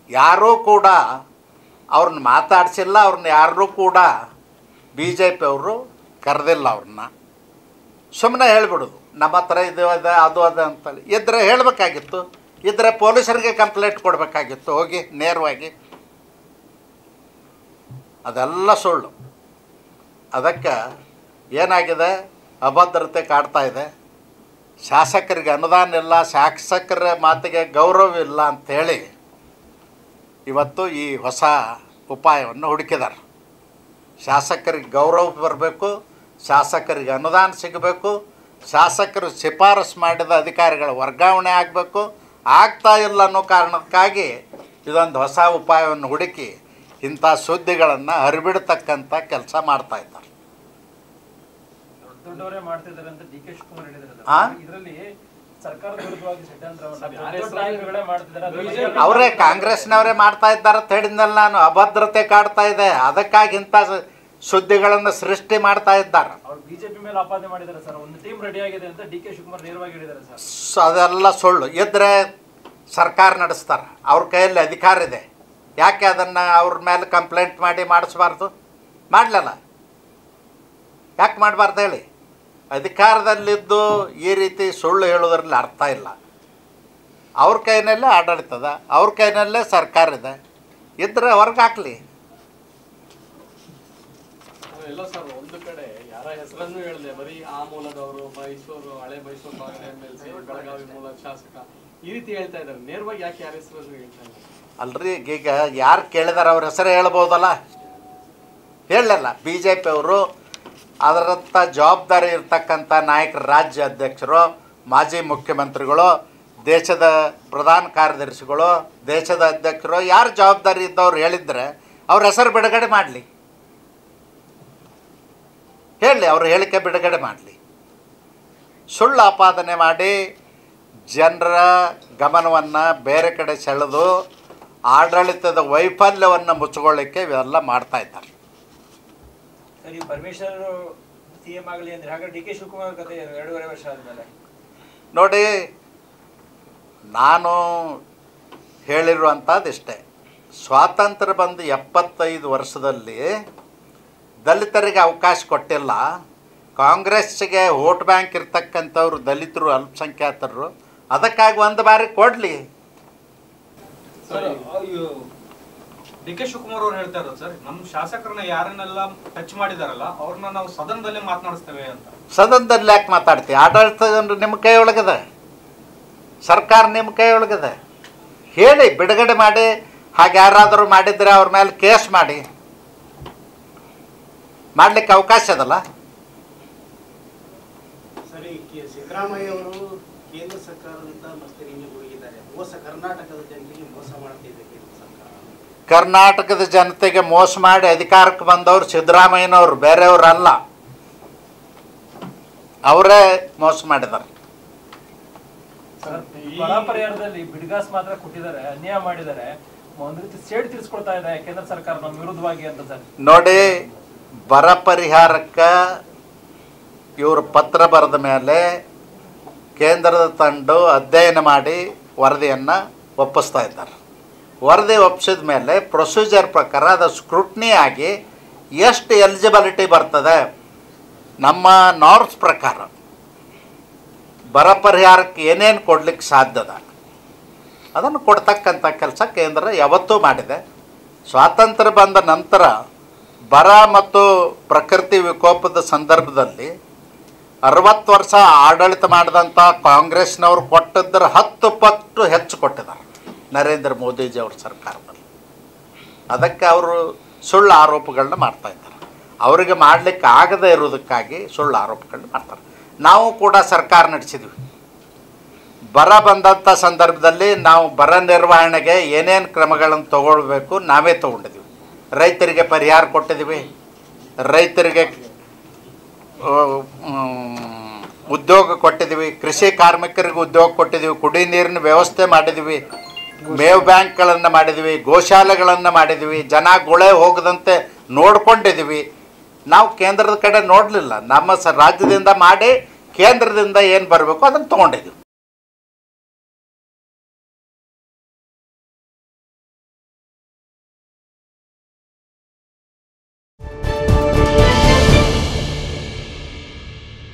ಯಾರೂ ಕೂಡ ಅವ್ರನ್ನ ಮಾತಾಡಿಸಿಲ್ಲ ಅವ್ರನ್ನ ಯಾರೂ ಕೂಡ ಬಿ ಜೆ ಪಿಯವರು ಕರೆದಿಲ್ಲ ಅವ್ರನ್ನ ಸುಮ್ಮನೆ ಹೇಳ್ಬಿಡೋದು ನಮ್ಮ ಹತ್ರ ಇದು ಅದ ಅದು ಅದ ಅಂತೇಳಿ ಇದ್ರೆ ಹೇಳಬೇಕಾಗಿತ್ತು ಇದ್ರೆ ಪೊಲೀಸರಿಗೆ ಕಂಪ್ಲೇಂಟ್ ಕೊಡಬೇಕಾಗಿತ್ತು ಹೋಗಿ ನೇರವಾಗಿ ಅದೆಲ್ಲ ಸುಳ್ಳು ಅದಕ್ಕೆ ಏನಾಗಿದೆ ಅಭದ್ರತೆ ಕಾಡ್ತಾ ಇದೆ ಶಾಸಕರಿಗೆ ಅನುದಾನ ಇಲ್ಲ ಶಾಸಕರ ಮಾತಿಗೆ ಗೌರವ ಇಲ್ಲ ಅಂಥೇಳಿ ಇವತ್ತು ಈ ಹೊಸ ಉಪಾಯವನ್ನು ಹುಡುಕಿದ್ದಾರೆ ಶಾಸಕರಿಗೆ ಗೌರವ ಬರಬೇಕು ಶಾಸಕರಿಗೆ ಅನುದಾನ ಸಿಗಬೇಕು ಶಾಸಕರು ಶಿಫಾರಸು ಮಾಡಿದ ಅಧಿಕಾರಿಗಳ ವರ್ಗಾವಣೆ ಆಗಬೇಕು ಆಗ್ತಾ ಇಲ್ಲ ಅನ್ನೋ ಕಾರಣಕ್ಕಾಗಿ ಇದೊಂದು ಹೊಸ ಉಪಾಯವನ್ನು ಹುಡುಕಿ ಇಂಥ ಸುದ್ದಿಗಳನ್ನು ಹರಿಬಿಡ್ತಕ್ಕಂಥ ಕೆಲಸ ಮಾಡ್ತಾ ಇದ್ದಾರೆ ದೊಡ್ಡ ದೊಡ್ಡವರೇ ಮಾಡ್ತಿದ್ದಾರೆ ಅಂತ ಡಿ ಕೆ ಶಿವಕುಮಾರ್ ಹೇಳಿದ್ದಾರೆ ಆ? ಇದರಲ್ಲಿ ಸರ್ಕಾರದ ವಿರುದ್ಧವಾಗಿ ಷಡ್ಯಂತ್ರವನ್ನ ದೊಡ್ಡ ದೊಡ್ಡ ನಾಯಕರುಗಳೇ ಮಾಡ್ತಿದ್ದಾರೆ ಅದ್ರ ಬಗ್ಗೆ ಅವರೇ ಕಾಂಗ್ರೆಸ್ನವರೇ ಮಾಡ್ತಾ ಇದ್ದಾರೆ ಅಂತ ಹೇಳಿದ್ನಲ್ಲ ನಾನು ಅಭದ್ರತೆ ಕಾಡ್ತಾ ಇದೆ ಅದಕ್ಕಾಗಿ ಇಂಥ ಸ- ಸುದ್ದಿಗಳನ್ನು ಸೃಷ್ಟಿ ಮಾಡ್ತಾ ಇದ್ದಾರೆ ಅವ್ರು ಬಿಜೆಪಿ ಮೇಲೆ ಆಪಾದನೆ ಮಾಡಿದ್ದಾರೆ ಸರ್ ಒಂದು ಟೀಮ್ ರೆಡಿ ಆಗಿದೆ ಅಂತ ಡಿ ಕೆ ಶಿವಕುಮಾರ್ ನೇರವಾಗಿ ಹೇಳಿದ್ದಾರೆ ಸರ್ ಸ- ಅದೆಲ್ಲ ಸುಳ್ಳು ಇದ್ರೆ ಸರ್ಕಾರ ನಡೆಸ್ತಾರೆ ಅವ್ರ ಕೈಯಲ್ಲಿ ಅಧಿಕಾರ ಇದೆ ಯಾಕೆ ಅದನ್ನು ಅವ್ರ ಮೇಲೆ ಕಂಪ್ಲೇಂಟ್ ಮಾಡಿ ಮಾಡಿಸ್ಬಾರ್ದು ಮಾಡಲಲ್ಲ ಯಾಕೆ ಮಾಡಬಾರ್ದು ಹೇಳಿ ಅಧಿಕಾರದಲ್ಲಿದ್ದು ಈ ರೀತಿ ಸುಳ್ಳು ಹೇಳೋದ್ರಲ್ಲಿ ಅರ್ಥ ಇಲ್ಲ ಅವ್ರ ಕೈನಲ್ಲೇ ಆಡಳಿತದ ಅವ್ರ ಕೈನಲ್ಲೇ ಸರ್ಕಾರ ಇದೆ ಇದ್ರೆ ಹೊರಗೆ ಹಾಕ್ಲಿ ಎಲ್ಲ ಸರ್ ಒಂದು ಕಡೆ ಯಾರ ಹೆಸರನ್ನು ಹೇಳಿದೆ ಬರೀ ಆ ಮೂಲದವರು ಮೈಸೂರು ಹಳೆ ಮೈಸೂರು ಭಾಗದ ಎಂ ಎಲ್ ಸಿ ಬೆಳಗಾವಿ ಮೂಲದ ಶಾಸಕ ಈ ರೀತಿ ಹೇಳ್ತಾ ಇದ್ದಾರೆ ನೇರವಾಗಿ ಯಾಕೆ ಯಾರ ಹೆಸರನ್ನು ಹೇಳ್ತಾ ಇದ್ದಾರೆ ಅಲ್ರಿ ಈಗ ಯಾರು ಕೇಳಿದಾರೆ ಅವ್ರ ಹೆಸರು ಹೇಳ್ಬೋದಲ್ಲ ಹೇಳಲ್ಲ ಬಿ ಜೆ ಪಿಯವರು ಅದರಂಥ ಜವಾಬ್ದಾರಿ ಇರ್ತಕ್ಕಂಥ ನಾಯಕರು ರಾಜ್ಯ ಅಧ್ಯಕ್ಷರು ಮಾಜಿ ಮುಖ್ಯಮಂತ್ರಿಗಳು ದೇಶದ ಪ್ರಧಾನ ಕಾರ್ಯದರ್ಶಿಗಳು ದೇಶದ ಅಧ್ಯಕ್ಷರು ಯಾರು ಜವಾಬ್ದಾರಿ ಇದ್ದವ್ರು ಹೇಳಿದ್ರೆ ಅವ್ರ ಹೆಸರು ಬಿಡುಗಡೆ ಮಾಡಲಿ ಹೇಳಿ ಅವ್ರ ಹೇಳಿಕೆ ಬಿಡುಗಡೆ ಮಾಡಲಿ ಸುಳ್ಳು ಆಪಾದನೆ ಮಾಡಿ ಜನರ ಗಮನವನ್ನು ಬೇರೆ ಕಡೆ ಸೆಳೆದು ಆಡಳಿತದ ವೈಫಲ್ಯವನ್ನು ಮುಚ್ಚಿಕೊಳ್ಳಿಕ್ಕೆ ಇವೆಲ್ಲ ಮಾಡ್ತಾ ಇದ್ದಾರೆ ಸರ್ ಈ ಪರಮೇಶ್ವರ್ ಸಿ ಎಂ ಆಗಲಿ ಅಂದ್ರೆ ಹಾಗಾದ್ರೆ ಡಿ ಕೆ ಶಿವಕುಮಾರ್ ಕತೆ ಏನು ಎರಡೂವರೆ ವರ್ಷ ಆದ್ಮೇಲೆ ನೋಡಿ ನಾನು ಹೇಳಿರುವಂಥದ್ದು ಇಷ್ಟೇ ಸ್ವಾತಂತ್ರ್ಯ ಬಂದು ಎಪ್ಪತ್ತೈದು ವರ್ಷದಲ್ಲಿ ದಲಿತರಿಗೆ ಅವಕಾಶ ಕೊಟ್ಟಿಲ್ಲ ಕಾಂಗ್ರೆಸ್ಸಿಗೆ ವೋಟ್ ಬ್ಯಾಂಕ್ ಇರ್ತಕ್ಕಂಥವ್ರು ದಲಿತರು ಅಲ್ಪಸಂಖ್ಯಾತರು ಅದಕ್ಕಾಗಿ ಒಂದು ಬಾರಿ ಕೊಡಲಿ ಸರ್ ಡಿ ಕೆ ಶಿವಕುಮಾರ್ ಅವ್ರು ಹೇಳ್ತಾ ಇರೋದು ಸರ್ ನಮ್ಮ ಶಾಸಕರನ್ನ ಯಾರನ್ನೆಲ್ಲ ಟಚ್ ಮಾಡಿದಾರಲ್ಲ ಅವ್ರನ್ನ ನಾವು ಸದನದಲ್ಲೇ ಮಾತನಾಡಿಸ್ತೇವೆ ಅಂತ ಸದನದಲ್ಲಿ ಯಾಕೆ ಮಾತಾಡ್ತೀವಿ ಆಡಳಿತ ನಿಮ್ಮ ಕೈ ಒಳಗಿದೆ ಸರ್ಕಾರ ನಿಮ್ಮ ಕೈ ಒಳಗಿದೆ ಹೇಳಿ ಬಿಡುಗಡೆ ಮಾಡಿ ಹಾಗೆ ಯಾರಾದರೂ ಮಾಡಿದರೆ ಅವ್ರ ಮೇಲೆ ಕೇಸ್ ಮಾಡಿ ಮಾಡಲಿಕ್ಕೆ ಅವಕಾಶ ಅದಲ್ಲ ಸರಿ ಕೆ- ಸಿದ್ದರಾಮಯ್ಯ ಅವರು ಕೇಂದ್ರ ಸರ್ಕಾರದಿಂದ ಮತ್ತೆ ನಿಮಗೆ ಹೋಗಿದ್ದಾರೆ ಮೋಸ ಕರ್ನಾಟಕದ ಜನರಿಗೆ ಮೋಸ ಮಾಡ್ತಿದೆ ಕೇಂದ್ರ ಸರ್ಕಾರ ಕರ್ನಾಟಕದ ಜನತೆಗೆ ಮೋಸ ಮಾಡಿ ಅಧಿಕಾರಕ್ಕೆ ಬಂದವರು ಸಿದ್ದರಾಮಯ್ಯನವರು ಬೇರೆಯವರು ಅಲ್ಲ ಅವರೇ ಮೋಸ ಮಾಡಿದ್ದಾರೆ ಸರ್ ಬರ ಪರಿಹಾರದಲ್ಲಿ ಬಿಡ್ಗಾಸ್ ಮಾತ್ರ ಕೊಟ್ಟಿದ್ದಾರೆ ಅನ್ಯಾಯ ಮಾಡಿದ್ದಾರೆ ಒಂದು ರೀತಿ ಸೇಡ್ ತೀರಿಸ್ಕೊಳ್ತಾ ಇದೆ ಕೇಂದ್ರ ಸರ್ಕಾರ ನಮ್ಮ ವಿರುದ್ಧವಾಗಿ ಅಂತ ಸರ್ ನೋಡಿ ಬರ ಪರಿಹಾರಕ್ಕೆ ಇವರು ಪತ್ರ ಬರೆದ ಮೇಲೆ ಕೇಂದ್ರದ ತಂಡ ಅಧ್ಯಯನ ಮಾಡಿ ವರದಿಯನ್ನು ಒಪ್ಪಿಸ್ತಾ ಇದ್ದಾರೆ ವರದಿ ಒಪ್ಪಿಸಿದ ಮೇಲೆ ಪ್ರೊಸೀಜರ್ ಪ್ರಕಾರ ಅದು ಸ್ಕ್ರೂಟ್ನಿ ಆಗಿ ಎಷ್ಟು ಎಲಿಜಿಬಿಲಿಟಿ ಬರ್ತದೆ ನಮ್ಮ ನಾರ್ಮ್ಸ್ ಪ್ರಕಾರ ಬರ ಪರಿಹಾರಕ್ಕೆ ಏನೇನು ಕೊಡ್ಲಿಕ್ಕೆ ಸಾಧ್ಯದ ಅದನ್ನು ಕೊಡ್ತಕ್ಕಂಥ ಕೆಲಸ ಕೇಂದ್ರ ಯಾವತ್ತೂ ಮಾಡಿದೆ ಸ್ವಾತಂತ್ರ್ಯ ಬಂದ ನಂತರ ಬರ ಮತ್ತು ಪ್ರಕೃತಿ ವಿಕೋಪದ ಸಂದರ್ಭದಲ್ಲಿ ಅರವತ್ತು ವರ್ಷ ಆಡಳಿತ ಮಾಡಿದಂಥ ಕಾಂಗ್ರೆಸ್ನವರು ಕೊಟ್ಟಿದ್ದರ ಹತ್ತು ಪಟ್ಟು ಹೆಚ್ಚು ಕೊಟ್ಟಿದ್ದಾರೆ ನರೇಂದ್ರ ಮೋದಿಜಿಯವ್ರ ಸರ್ಕಾರದಲ್ಲಿ ಅದಕ್ಕೆ ಅವರು ಸುಳ್ಳು ಆರೋಪಗಳನ್ನ ಮಾಡ್ತಾ ಇದ್ದಾರೆ ಅವರಿಗೆ ಮಾಡಲಿಕ್ಕೆ ಆಗದೇ ಇರೋದಕ್ಕಾಗಿ ಸುಳ್ಳು ಆರೋಪಗಳನ್ನ ಮಾಡ್ತಾರೆ ನಾವು ಕೂಡ ಸರ್ಕಾರ ನಡೆಸಿದ್ವಿ ಬರ ಬಂದಂಥ ಸಂದರ್ಭದಲ್ಲಿ ನಾವು ಬರ ನಿರ್ವಹಣೆಗೆ ಏನೇನು ಕ್ರಮಗಳನ್ನು ತಗೊಳ್ಬೇಕು ನಾವೇ ತಗೊಂಡಿದ್ವಿ ರೈತರಿಗೆ ಪರಿಹಾರ ಕೊಟ್ಟಿದ್ದೀವಿ ರೈತರಿಗೆ ಆ, ಮ್, ಉದ್ಯೋಗ ಕೊಟ್ಟಿದ್ದೀವಿ ಕೃಷಿ ಕಾರ್ಮಿಕರಿಗೆ ಉದ್ಯೋಗ ಕೊಟ್ಟಿದ್ದೀವಿ ಕುಡಿ ನೀರಿನ ವ್ಯವಸ್ಥೆ ಮಾಡಿದ್ದೀವಿ ಮೇವು ಬ್ಯಾಂಕ್ಗಳನ್ನು ಮಾಡಿದ್ದೀವಿ ಗೋಶಾಲೆಗಳನ್ನು ಮಾಡಿದ್ದೀವಿ ಜನ ಗುಳೆ ಹೋಗದಂತೆ ನೋಡ್ಕೊಂಡಿದ್ದೀವಿ ನಾವು ಕೇಂದ್ರದ ಕಡೆ ನೋಡಲಿಲ್ಲ ನಮ್ಮ ಸ ರಾಜ್ಯದಿಂದ ಮಾಡಿ ಕೇಂದ್ರದಿಂದ ಏನು ಬರಬೇಕು ಅದನ್ನು ತೊಗೊಂಡಿದ್ದೀವಿ